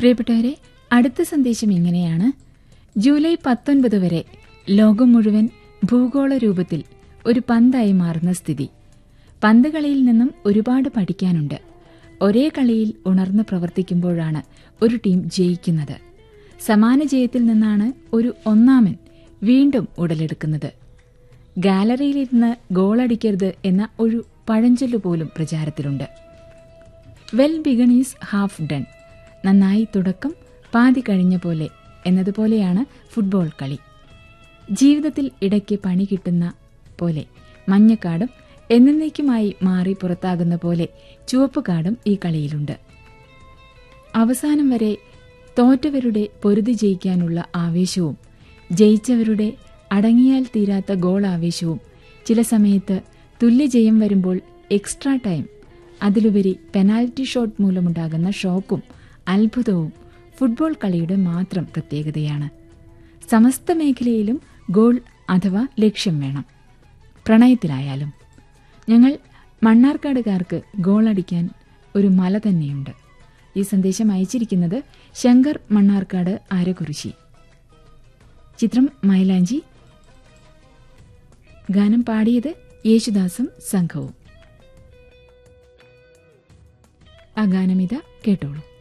പ്രിയപ്പെട്ടവരെ അടുത്ത സന്ദേശം ഇങ്ങനെയാണ് ജൂലൈ പത്തൊൻപത് വരെ ലോകം മുഴുവൻ ഭൂഗോള രൂപത്തിൽ ഒരു പന്തായി മാറുന്ന സ്ഥിതി പന്ത് കളിയിൽ നിന്നും ഒരുപാട് പഠിക്കാനുണ്ട് ഒരേ കളിയിൽ ഉണർന്ന് പ്രവർത്തിക്കുമ്പോഴാണ് ഒരു ടീം ജയിക്കുന്നത് സമാന ജയത്തിൽ നിന്നാണ് ഒരു ഒന്നാമൻ വീണ്ടും ഉടലെടുക്കുന്നത് ഗാലറിയിലിരുന്ന് ഗോളടിക്കരുത് എന്ന ഒരു പഴഞ്ചൊല്ലു പോലും പ്രചാരത്തിലുണ്ട് വെൽ ബിഗണീസ് ഹാഫ് ഡൺ നന്നായി തുടക്കം പാതി കഴിഞ്ഞ പോലെ എന്നതുപോലെയാണ് ഫുട്ബോൾ കളി ജീവിതത്തിൽ ഇടയ്ക്ക് പണി കിട്ടുന്ന പോലെ മഞ്ഞക്കാടും എന്നേക്കുമായി മാറി പുറത്താകുന്ന പോലെ ചുവപ്പ് കാർഡും ഈ കളിയിലുണ്ട് അവസാനം വരെ തോറ്റവരുടെ പൊരുതി ജയിക്കാനുള്ള ആവേശവും ജയിച്ചവരുടെ അടങ്ങിയാൽ തീരാത്ത ഗോൾ ആവേശവും ചില സമയത്ത് തുല്യജയം വരുമ്പോൾ എക്സ്ട്രാ ടൈം അതിലുപരി പെനാൽറ്റി ഷോട്ട് മൂലമുണ്ടാകുന്ന ഷോക്കും അത്ഭുതവും ഫുട്ബോൾ കളിയുടെ മാത്രം പ്രത്യേകതയാണ് സമസ്ത മേഖലയിലും ഗോൾ അഥവാ ലക്ഷ്യം വേണം പ്രണയത്തിലായാലും ഞങ്ങൾ മണ്ണാർക്കാടുകാർക്ക് ഗോളടിക്കാൻ ഒരു മല തന്നെയുണ്ട് ഈ സന്ദേശം അയച്ചിരിക്കുന്നത് ശങ്കർ മണ്ണാർക്കാട് ആരകുറിശി ചിത്രം മൈലാഞ്ചി ഗാനം പാടിയത് യേശുദാസും സംഘവും ആ ഗാനമിത കേട്ടോളൂ